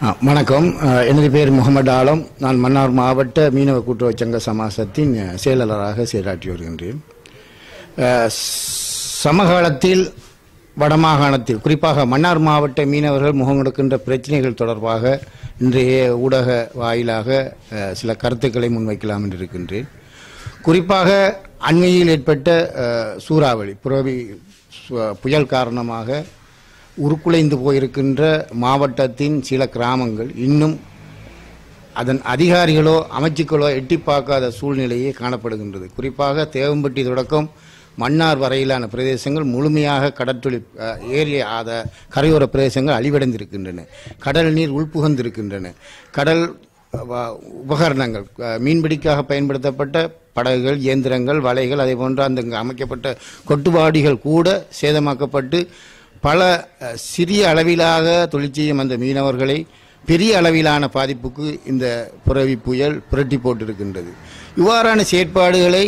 ஆ, வணக்கம் ஆ, எனது பேர் முகமது ஆலம் நான் மன்னார் மாவட்ட மீனவ கூட்டுறவு சங்க சமாசத்தின் அ, செயலாளராக செயலாற்றி வருகின்றேன் ஆ, சமகாலத்தில் வடமாகாணத்தில் குறிப்பாக மன்னார் மாவட்ட மீனவர்கள் முகம் கொடுக்கின்ற பிரச்சனைகள் தொடர்பாக இன்றைய ஊடக வாயிலாக அ, சில கருத்துக்களை முன்வைக்கலாம் என்று இருக்கின்றேன் குறிப்பாக அண்மையில் ஏற்பட்ட அ, சூறாவளி புரவி சு- புயல் காரணமாக உருக்குலைந்து போயிருக்கின்ற மாவட்டத்தின் சில கிராமங்கள் இன்னும் அதன் அதிகாரிகளோ அமைச்சுக்களோ எட்டி பார்க்காத சூழ்நிலையே காணப்படுகின்றது குறிப்பாக தேவம்பட்டி தொடக்கம் மன்னார் வரையிலான பிரதேசங்கள் முழுமையாக கடற்றொழில் அஹ், ஏரிய ஆத கரையோர பிரதேசங்கள் அழிவடைந்திருக்கின்றன கடல் நீர் உள்புகந்திருக்கின்றன கடல் அஹ், வ- உபகரணங்கள் அஹ், மீன்பிடிக்காக பயன்படுத்தப்பட்ட படகுகள் இயந்திரங்கள் வலைகள் அதே போன்ற அந்த இங்கு அமைக்கப்பட்ட கொட்டுவாடிகள் கூட சேதமாக்கப்பட்டு பல அஹ், சிறிய அளவிலாக தொழில் செய்யும் அந்த மீனவர்களை பெரிய அளவிலான பாதிப்புக்கு இந்த புரவி புயல் புரட்டி போட்டிருக்கின்றது இவ்வாறான செயற்பாடுகளை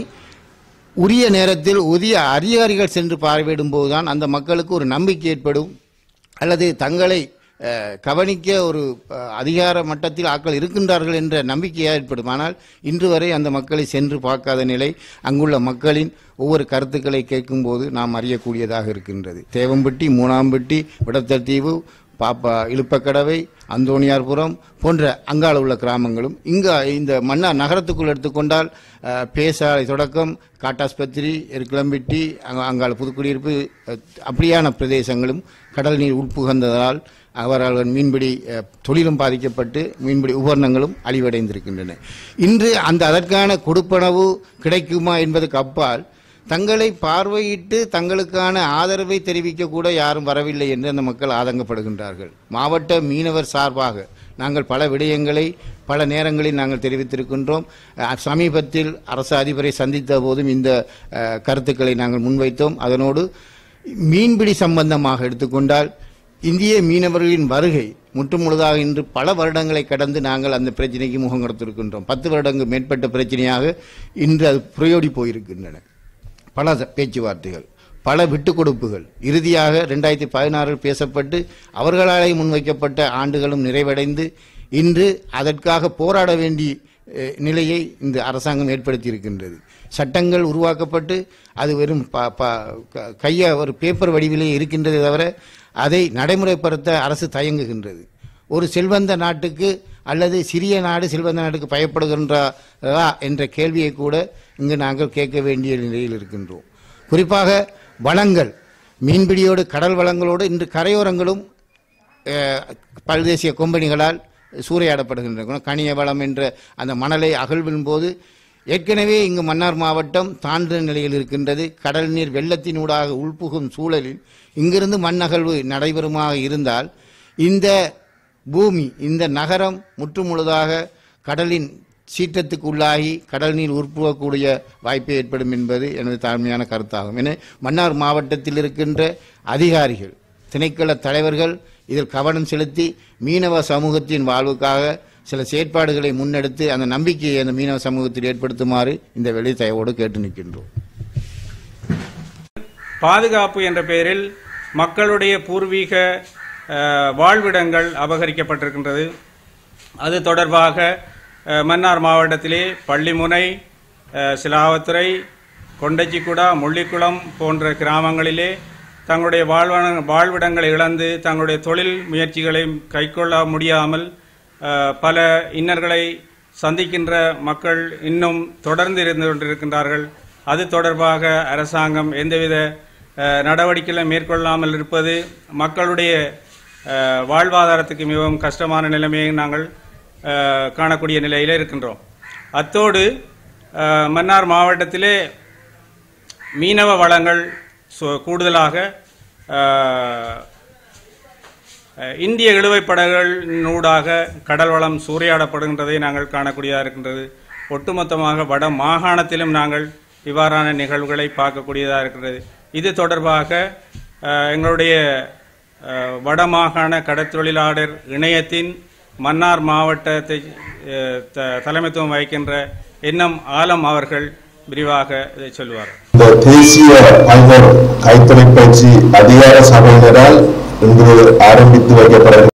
உரிய நேரத்தில் உரிய அதிகாரிகள் சென்று பார்வையிடும் போதுதான் அந்த மக்களுக்கு ஒரு நம்பிக்கை ஏற்படும் அல்லது தங்களை அஹ், கவனிக்க ஒரு அஹ், அதிகார மட்டத்தில் ஆட்கள் இருக்கின்றார்கள் என்ற நம்பிக்கை ஏற்படும் ஆனால் இன்று வரை அந்த மக்களை சென்று பார்க்காத நிலை அங்குள்ள மக்களின் ஒவ்வொரு கருத்துக்களை கேட்கும்போது நாம் அறியக்கூடியதாக இருக்கின்றது தேவம்பட்டி மூணாம்பட்டி விடத்தத்தீவு பாப்பா இழுப்பக்கடவை அந்தோணியார்புரம் போன்ற அங்கால உள்ள கிராமங்களும் இங்க இந்த மன்னார் நகரத்துக்குள் எடுத்துக்கொண்டால் அஹ், பேசாலை தொடக்கம் காட்டாஸ்பத்திரி எருக்கிளம்பிட்டி அங்க- அங்கால புதுக்குடியிருப்பு அஹ், அப்படியான பிரதேசங்களும் கடல் நீர் உட்புகந்ததால் அவர்கள் மீன்பிடி அஹ், தொழிலும் பாதிக்கப்பட்டு மீன்பிடி உபகரணங்களும் அழிவடைந்திருக்கின்றன இன்று அந்த அதற்கான கொடுப்பனவு கிடைக்குமா என்பதற்கு அப்பால் தங்களை பார்வையிட்டு தங்களுக்கான ஆதரவை தெரிவிக்க கூட யாரும் வரவில்லை என்று அந்த மக்கள் ஆதங்கப்படுகின்றார்கள் மாவட்ட மீனவர் சார்பாக நாங்கள் பல விடயங்களை பல நேரங்களில் நாங்கள் தெரிவித்திருக்கின்றோம் அஹ், சமீபத்தில் அரசு அதிபரை சந்தித்த போதும் இந்த அஹ், கருத்துக்களை நாங்கள் முன்வைத்தோம் அதனோடு மீன்பிடி சம்பந்தமாக எடுத்துக்கொண்டால் இந்திய மீனவர்களின் வருகை முற்றுமுழுதாக இன்று பல வருடங்களை கடந்து நாங்கள் அந்த பிரச்சனைக்கு முகம் கொடுத்திருக்கின்றோம் பத்து வருடங்கள் மேற்பட்ட பிரச்சனையாக இன்று அது புரையோடி போயிருக்கின்றன பல ச- பேச்சுவார்த்தைகள் பல விட்டுக் கொடுப்புகள் இறுதியாக ரெண்டாயிரத்தி பதினாறில் பேசப்பட்டு அவர்களாலே முன்வைக்கப்பட்ட ஆண்டுகளும் நிறைவடைந்து இன்று அதற்காக போராட வேண்டிய அஹ், நிலையை இந்த அரசாங்கம் ஏற்படுத்தியிருக்கின்றது சட்டங்கள் உருவாக்கப்பட்டு அது வெறும் ப- ப- க- கைய ஒரு பேப்பர் வடிவிலே இருக்கின்றதே தவிர அதை நடைமுறைப்படுத்த அரசு தயங்குகின்றது ஒரு செல்வந்த நாட்டுக்கு அல்லது சிறிய நாடு செல்வந்த நாட்டுக்கு பயப்படுகின்றதா என்ற கேள்வியை கூட இங்கு நாங்கள் கேட்க வேண்டிய நிலையில் இருக்கின்றோம் குறிப்பாக வளங்கள் மீன்பிடியோடு கடல் வளங்களோடு இன்று கரையோரங்களும் அஹ், பல்தேசிய கொம்பனிகளால் சூறையாடப்படுகின்றன கனிய வளம் என்ற அந்த மணலை அகழ்வின் போது ஏற்கனவே இங்கு மன்னார் மாவட்டம் தாழ்ந்த நிலையில் இருக்கின்றது கடல் நீர் வெள்ளத்தினூடாக உள்புகும் சூழலில் இங்கிருந்து மண் அகழ்வு நடைபெறுமாக இருந்தால் இந்த பூமி இந்த நகரம் முற்றுமுழுதாக கடலின் சீற்றத்துக்கு உள்ளாகி கடல் நீர் உட்புகக்கூடிய வாய்ப்பு ஏற்படும் என்பது எனது தாழ்மையான கருத்தாகும் என மன்னார் மாவட்டத்தில் இருக்கின்ற அதிகாரிகள் திணைக்கள தலைவர்கள் இதில் கவனம் செலுத்தி மீனவ சமூகத்தின் வாழ்வுக்காக சில செயற்பாடுகளை முன்னெடுத்து அந்த நம்பிக்கையை அந்த மீனவ சமூகத்தில் ஏற்படுத்துமாறு இந்த வெளி தயவோடு கேட்டு நிற்கின்றோம் பாதுகாப்பு என்ற பெயரில் மக்களுடைய பூர்வீக அஹ், வாழ்விடங்கள் அபகரிக்கப்பட்டிருக்கின்றது அது தொடர்பாக அஹ், மன்னார் மாவட்டத்திலே பள்ளிமுனை அஹ், சிலாவத்துறை கொண்டச்சிக்குடா முள்ளிக்குளம் போன்ற கிராமங்களிலே தங்களுடைய வாழ்வன வாழ்விடங்களை இழந்து தங்களுடைய தொழில் முயற்சிகளை கைக்கொள்ள முடியாமல் அஹ், பல இன்னல்களை சந்திக்கின்ற மக்கள் இன்னும் தொடர்ந்து இருந்து கொண்டிருக்கின்றார்கள் அது தொடர்பாக அரசாங்கம் எந்தவித அஹ், நடவடிக்கைகளை மேற்கொள்ளாமல் இருப்பது மக்களுடைய அஹ், வாழ்வாதாரத்துக்கு மிகவும் கஷ்டமான நிலைமையை நாங்கள் அஹ், காணக்கூடிய நிலையில் இருக்கின்றோம் அத்தோடு அஹ், மன்னார் மாவட்டத்திலே மீனவ வளங்கள் சு- கூடுதலாக அஹ், அஹ், இந்திய இழுவைப் படகுகளினூடாக கடல் வளம் சூறையாடப்படுகின்றதை நாங்கள் காணக்கூடியதாக இருக்கின்றது ஒட்டுமொத்தமாக வட மாகாணத்திலும் நாங்கள் இவ்வாறான நிகழ்வுகளை பார்க்கக்கூடியதாக இருக்கின்றது இது தொடர்பாக அஹ், எங்களுடைய அஹ், வடமாகாண கடற்தொழிலாளர் இணையத்தின் மன்னார் மாவட்டத்தை அஹ், த- தலைமைத்துவம் வகிக்கின்ற எண்ணம் ஆலம் அவர்கள் விரிவாக இதை சொல்வார் இந்த தேசிய பல்வர் கைத்தொழிற்பயிற்சி அதிகார சபையினரால் இன்று ஆரம்பித்து வைக்கப்பட